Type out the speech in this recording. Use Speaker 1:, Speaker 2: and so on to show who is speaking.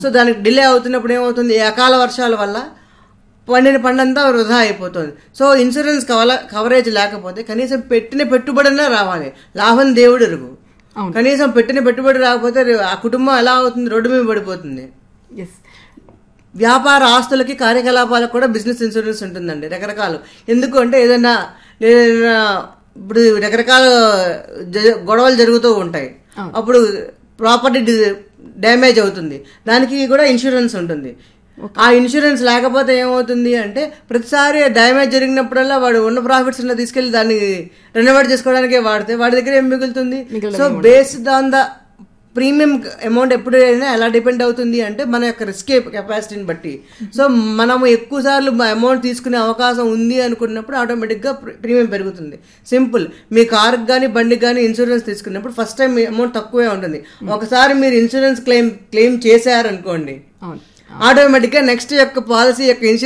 Speaker 1: So దానికి delay అవుతున్నప్పుడు ఏమవుతుంది ఈ అకాల వర్షాల వల్ల పండిన పండంతా వృధా అయిపోతుంది సో ఇన్సూరెన్స్ కవల కవరేజ్ లేకపోతే కనీసం పెట్టిన పెట్టుబడినా రావాలి లాభం దేవుడు ఎరుగు
Speaker 2: అవును.
Speaker 1: కనీసం పెట్టిన పెట్టుబడి రాకపోతే రే- ఆ కుటుంబం ఎలా అవుతుంది రోడ్డు మీద పడిపోతుంది
Speaker 2: ఎస్
Speaker 1: వ్యాపార ఆస్తులకి కార్యకలాపాలకు కూడా బిజినెస్ ఇన్సూరెన్స్ ఉంటుందండి రకరకాలు ఎందుకు అంటే ఏదైనా ఏదైనా ఇప్పుడు రకరకాల జ- గొడవలు జరుగుతూ ఉంటాయి అప్పుడు ప్రాపర్టీ డ్యామేజ్ అవుతుంది దానికి కూడా ఇన్సూరెన్స్ ఉంటుంది ఆ ఇన్సూరెన్స్ లేకపోతే ఏమవుతుంది అంటే ప్రతిసారి డ్యామేజ్ జరిగినప్పుడల్లా వాడు ఉన్న ప్రాఫిట్స్ ఉన్న తీసుకెళ్లి దాన్ని రెనోవేట్ చేసుకోవడానికే వాడితే వాడి దగ్గర ఏం మిగులుతుంది so based on the premium amount ఎప్పుడైనా ఎలా డిపెండ్ అవుతుంది అంటే మన యొక్క రిస్క్ కెపాసిటీని బట్టి సో మనము ఎక్కువ సార్లు అమౌంట్ తీసుకునే అవకాశం ఉంది అనుకున్నప్పుడు ఆటోమేటిక్గా ప్రీమియం పెరుగుతుంది సింపుల్ మీ కార్కి కానీ బండికి కానీ ఇన్సూరెన్స్ తీసుకున్నప్పుడు ఫస్ట్ టైం అమౌంట్ తక్కువే ఉంటుంది ఒకసారి మీరు ఇన్సూరెన్స్ క్లెయిమ్ క్లెయిమ్ చేశారనుకోండి
Speaker 2: అవును
Speaker 1: ఆటోమేటిక్గా నెక్స్ట్ యొక్క పాలసీ యొక్క ఇన్సూరెన్స్